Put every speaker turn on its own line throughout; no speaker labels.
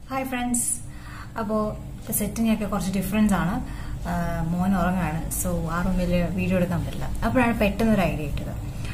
Hi friends അപ്പോൾ setting ഒക്കെ കുറച്ച് ഡിഫറൻസ് ആണ് ആ, മോൻ ഉറങ്ങാണ് സോ ആ റൂമിൽ വീഡിയോ എടുക്കാൻ പറ്റില്ല അപ്പോഴാണ് പെട്ടെന്ന് ഒരു ഐഡിയ ഇട്ടത്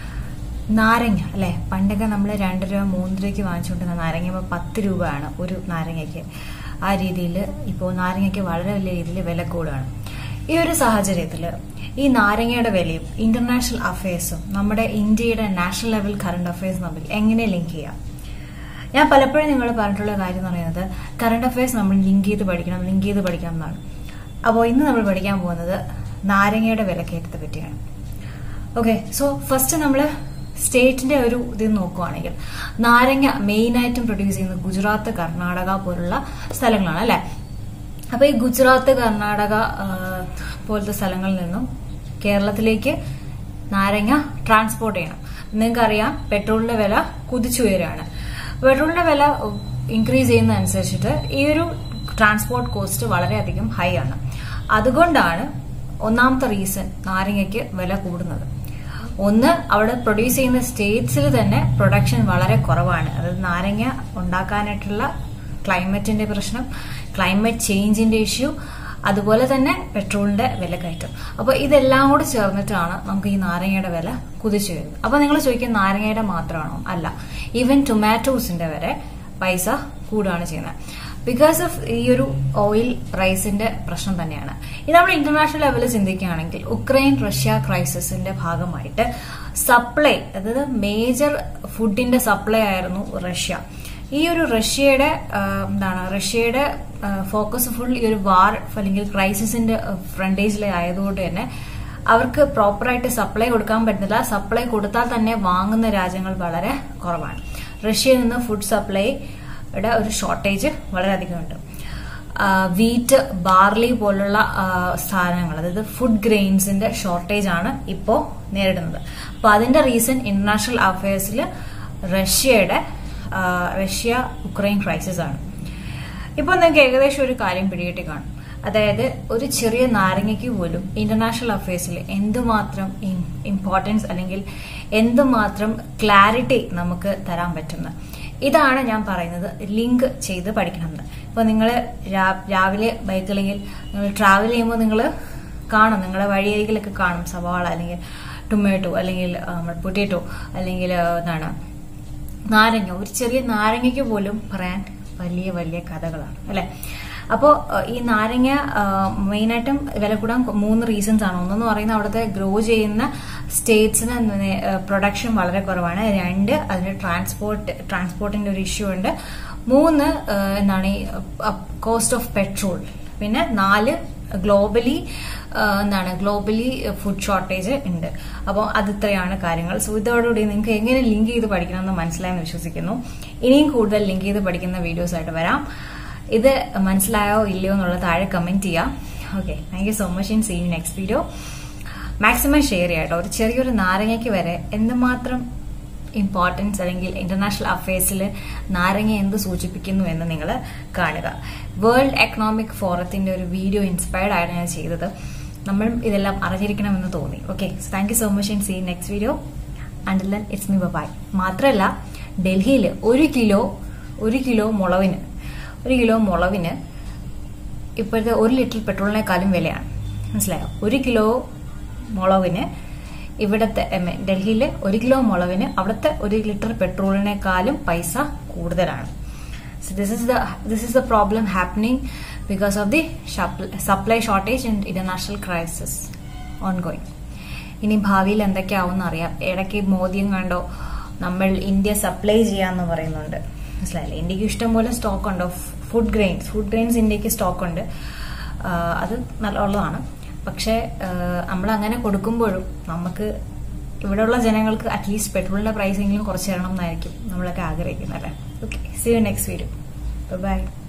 നാരങ്ങ അല്ലേ പണ്ടൊക്കെ നമ്മൾ രണ്ട് രൂപ മൂന്ന് രൂപയ്ക്ക് വാങ്ങിച്ചുകൊണ്ടിരുന്ന നാരങ്ങ ഇപ്പോൾ പത്ത് രൂപയാണ് ഒരു നാരങ്ങയ്ക്ക് ആ രീതിയിൽ ഇപ്പോൾ നാരങ്ങയ്ക്ക് വളരെ വലിയ രീതിയിൽ വില കൂടുകയാണ് ഈ ഒരു സാഹചര്യത്തിൽ ഈ നാരങ്ങയുടെ വിലയും ഇന്റർനാഷണൽ അഫയേഴ്സും നമ്മുടെ ഇന്ത്യയുടെ നാഷണൽ ലെവൽ കറണ്ട് അഫയേഴ്സും തമ്മിൽ എങ്ങനെ ലിങ്ക് ചെയ്യാം ഞാൻ പലപ്പോഴും നിങ്ങൾ പറഞ്ഞിട്ടുള്ള കാര്യം എന്ന് പറയുന്നത് കറണ്ട് അഫയേഴ്സ് നമ്മൾ ലിങ്ക് ചെയ്ത് പഠിക്കണം ലിങ്ക് ചെയ്ത് പഠിക്കണം എന്നാണ് അപ്പോൾ ഇന്ന് നമ്മൾ പഠിക്കാൻ പോകുന്നത് നാരങ്ങയുടെ വിലക്കയറ്റത്തെ പറ്റിയാണ് ഓക്കെ സോ ഫസ്റ്റ് നമ്മൾ സ്റ്റേറ്റിന്റെ ഒരു ഇത് നോക്കുവാണെങ്കിൽ നാരങ്ങ മെയിൻ ആയിട്ടും പ്രൊഡ്യൂസ് ചെയ്യുന്നത് ഗുജറാത്ത് കർണാടക പോലുള്ള സ്ഥലങ്ങളാണ് അല്ലെ അപ്പൊ ഈ ഗുജറാത്ത് കർണാടക ആ, പോലത്തെ സ്ഥലങ്ങളിൽ നിന്നും കേരളത്തിലേക്ക് നാരങ്ങ ട്രാൻസ്പോർട്ട് ചെയ്യണം നിങ്ങൾക്കറിയാം പെട്രോളിന്റെ വില കുതിച്ചുയരാണ് പെട്രോളിന്റെ വില ഇൻക്രീസ് ചെയ്യുന്നതനുസരിച്ചിട്ട് ഈ ഒരു ട്രാൻസ്പോർട്ട് കോസ്റ്റ് വളരെയധികം ഹൈ ആണ് അതുകൊണ്ടാണ് ഒന്നാമത്തെ റീസൺ നാരങ്ങയ്ക്ക് വില കൂടുന്നത് ഒന്ന് അവിടെ പ്രൊഡ്യൂസ് ചെയ്യുന്ന സ്റ്റേറ്റ്സിൽ തന്നെ പ്രൊഡക്ഷൻ വളരെ കുറവാണ് അതായത് നാരങ്ങ ഉണ്ടാക്കാനായിട്ടുള്ള ക്ലൈമറ്റിന്റെ പ്രശ്നം ക്ലൈമറ്റ് ചേഞ്ചിന്റെ ഇഷ്യൂ അതുപോലെ തന്നെ പെട്രോളിന്റെ വില കയറ്റം അപ്പൊ ഇതെല്ലാം കൂടി ചേർന്നിട്ടാണ് നമുക്ക് ഈ നാരങ്ങയുടെ വില കുതിച്ചു വരുന്നത് അപ്പൊ നിങ്ങൾ ചോദിക്കുക നാരങ്ങയുടെ മാത്രമാണോ അല്ല ഈവൻ ടൊമാറ്റോസിന്റെ വരെ പൈസ കൂടുകയാണ് ചെയ്യുന്നത് ബിക്കോസ് ഓഫ് ഈ ഒരു ഓയിൽ പ്രൈസിന്റെ പ്രശ്നം തന്നെയാണ് ഇത് നമ്മൾ ഇന്റർനാഷണൽ ലെവലിൽ ചിന്തിക്കുകയാണെങ്കിൽ ഉക്രൈൻ റഷ്യ ക്രൈസിസിന്റെ ഭാഗമായിട്ട് സപ്ലൈ അതായത് മേജർ ഫുഡിന്റെ സപ്ലൈ ആയിരുന്നു റഷ്യ ഈ ഒരു റഷ്യയുടെ ആ, എന്താണ് റഷ്യയുടെ ഫോക്കസ് ഫുൾ ഈ ഒരു വാർ അല്ലെങ്കിൽ ക്രൈസിസിന്റെ ഫ്രണ്ടേജിൽ ആയതുകൊണ്ട് തന്നെ അവർക്ക് പ്രോപ്പറായിട്ട് സപ്ലൈ കൊടുക്കാൻ പറ്റുന്നില്ല സപ്ലൈ കൊടുത്താൽ തന്നെ വാങ്ങുന്ന രാജ്യങ്ങൾ വളരെ കുറവാണ് റഷ്യയിൽ നിന്ന് ഫുഡ് സപ്ലൈയുടെ ഒരു ഷോർട്ടേജ് വളരെയധികം ഉണ്ട് വീറ്റ് ബാർലി പോലുള്ള ആ, സാധനങ്ങൾ അതായത് ഫുഡ് ഗ്രെയിൻസിന്റെ ഷോർട്ടേജ് ആണ് ഇപ്പോ നേരിടുന്നത് അപ്പൊ അതിന്റെ റീസൺ ഇന്റർനാഷണൽ അഫയേഴ്സിൽ റഷ്യയുടെ ആ, റഷ്യ ഉക്രൈൻ ക്രൈസിസ് ആണ് ഇപ്പൊ നിങ്ങൾക്ക് ഏകദേശം ഒരു കാര്യം പിടികിട്ടി കാണും അതായത് ഒരു ചെറിയ നാരങ്ങയ്ക്ക് പോലും ഇന്റർനാഷണൽ അഫയേഴ്സിൽ എന്തുമാത്രം ഇമ്പോർട്ടൻസ് അല്ലെങ്കിൽ എന്തുമാത്രം ക്ലാരിറ്റി നമുക്ക് തരാൻ പറ്റുന്നത് ഇതാണ് ഞാൻ പറയുന്നത് ലിങ്ക് ചെയ്ത് പഠിക്കണമെന്ന് ഇപ്പൊ നിങ്ങൾ രാവിലെ ബൈക്ക് അല്ലെങ്കിൽ നിങ്ങൾ ട്രാവൽ ചെയ്യുമ്പോൾ നിങ്ങൾ കാണും നിങ്ങളുടെ വഴിയരികിലൊക്കെ കാണും സവാള അല്ലെങ്കിൽ ടൊമാറ്റോ അല്ലെങ്കിൽ പൊട്ടേറ്റോ അല്ലെങ്കിൽ ആ, എന്താണ് നാരങ്ങ ഒരു ചെറിയ നാരങ്ങയ്ക്ക് പോലും പറയാൻ വലിയ വലിയ കഥകളാണ് അല്ലെ അപ്പോൾ ഈ നാരങ്ങ മെയിനായിട്ടും വില കൂടാൻ മൂന്ന് റീസൺസ് ആണ് ഒന്നെന്ന് പറയുന്നത് അവിടുത്തെ ഗ്രോ ചെയ്യുന്ന സ്റ്റേറ്റ്സിന് പ്രൊഡക്ഷൻ വളരെ കുറവാണ് രണ്ട് അതിന്റെ ട്രാൻസ്പോർട്ട് ട്രാൻസ്പോർട്ടിന്റെ ഒരു ഇഷ്യൂ ഉണ്ട് മൂന്ന് ആ, എന്താണ് ഈ കോസ്റ്റ് ഓഫ് പെട്രോൾ പിന്നെ നാല് ഗ്ലോബലി എന്താണ് ഗ്ലോബലി ഫുഡ് ഷോർട്ടേജ് ഉണ്ട് അപ്പോൾ അത് ഇത്രയാണ് കാര്യങ്ങൾ സോ ഇതോടുകൂടി നിങ്ങൾക്ക് എങ്ങനെ ലിങ്ക് ചെയ്ത് പഠിക്കണമെന്ന് മനസ്സിലായെന്ന് വിശ്വസിക്കുന്നു ഇനിയും കൂടുതൽ ലിങ്ക് ചെയ്ത് പഠിക്കുന്ന വീഡിയോസ് ആയിട്ട് വരാം ഇത് മനസ്സിലായോ ഇല്ലയോ എന്നുള്ളത് താഴെ കമന്റ് ചെയ്യാം okay thank you so much and see you next video maximum share ചെയ്യാം കേട്ടോ ഒരു ചെറിയൊരു നാരങ്ങയ്ക്ക് വരെ എന്തുമാത്രം ഇമ്പോർട്ടൻസ് അല്ലെങ്കിൽ ഇന്റർനാഷണൽ അഫയേഴ്സിൽ നാരങ്ങ എന്ത് സൂചിപ്പിക്കുന്നു എന്ന് നിങ്ങൾ കാണുക വേൾഡ് എക്കണോമിക് ഫോറത്തിന്റെ ഒരു വീഡിയോ ഇൻസ്പയർഡ് ആയിട്ട് ഞാൻ ചെയ്തത് നമ്മൾ ഇതെല്ലാം അറിഞ്ഞിരിക്കണമെന്ന് തോന്നി okay thank you so much and see next video until it's me bye മാത്രമല്ല ഡൽഹിയിൽ ഒരു കിലോ ഒരു കിലോ മുളവിന് ഒരു കിലോ മുളവിന് ഇപ്പോഴത്തെ ഒരു ലിറ്റർ പെട്രോളിനേക്കാളും വിലയാണ് മനസ്സിലായോ ഒരു കിലോ മുളവിന് ഇവിടത്തെ ഡൽഹിയിലെ ഒരു കിലോ മുളവിന് അവിടുത്തെ ഒരു ലിറ്റർ പെട്രോളിനേക്കാളും പൈസ കൂടുതലാണ് So this is the this is the problem happening because of the shop- supply shortage and international crisis ongoing. ഇനി ഭാവിയിൽ എന്തൊക്കെയാവും അറിയാം ഇടയ്ക്ക് മോദിയും കണ്ടോ നമ്മൾ ഇന്ത്യ സപ്ലൈ ചെയ്യാന്ന് പറയുന്നുണ്ട് മനസ്സിലായില്ലേ ഇന്ത്യക്ക് ഇഷ്ടംപോലെ സ്റ്റോക്ക് ഉണ്ട് ഫുഡ് ഗ്രെയിൻസ് ഫുഡ് ഗ്രെയിൻസ് ഇന്ത്യക്ക് സ്റ്റോക്ക് ഉണ്ട് ആ, അത് നല്ലുള്ളതാണ് പക്ഷെ നമ്മൾ അങ്ങനെ കൊടുക്കുമ്പോഴും നമുക്ക് ഇവിടെയുള്ള ജനങ്ങൾക്ക് അറ്റ്ലീസ്റ്റ് പെട്രോളിന്റെ പ്രൈസെങ്കിലും കുറച്ച് തരണം എന്നായിരിക്കും നമ്മളൊക്കെ ആഗ്രഹിക്കുന്നത് അല്ലേ okay see you next video by